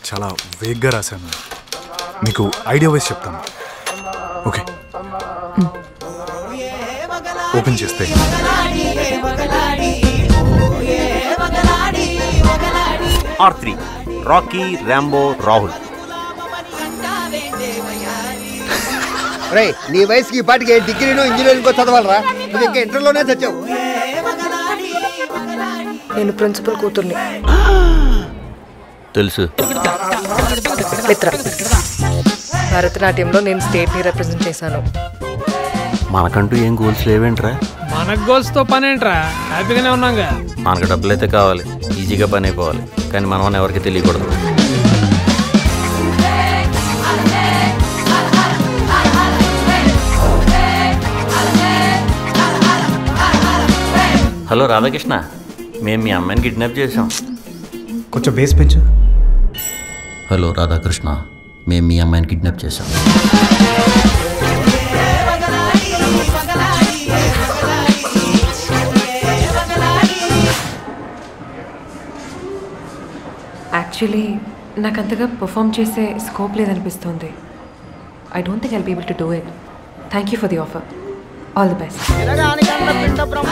చాలా వేగ్గా రాశాను మీకు ఐడియా వైజ్ చెప్తాను ఓకే ఓపెన్ చేస్తే R three Rocky Rambo Rahul రే నీ వయసుకి ఈ పాటికి డిగ్రీనో ఇంజనీరింగ్ చదవాలరా నువ్వు ఇంకా ఇంటర్లోనే చచ్చావు నేను ప్రిన్సిపల్ కూతుర్ని తెలుసు మిత్ర భరతనాట్యంలో నేను స్టేట్ని రిప్రజెంట్ చేశాను మనకంటూ ఏం గోల్స్ లేవేంట్రా మన గోల్స్ తో పనేంట్రా హ్యాపీగానే ఉన్నాగా మనకు డబ్బులు అయితే కావాలి ఈజీగా పని అయిపోవాలి కానీ మనం అని ఎవరికి తెలియకూడదు హలో రాధాకృష్ణ మేము మీ అమ్మాయిని కిడ్నాప్ చేసాం కొంచెం బేస్ పెంచు హలో రాధాకృష్ణ మేము మీ అమ్మాయిని కిడ్నాప్ చేసాం యాక్చువల్లీ నాకు అంతగా పర్ఫామ్ చేసే స్కోప్ లేదనిపిస్తుంది I don't think I'll be able to do it thank you for the offer all the best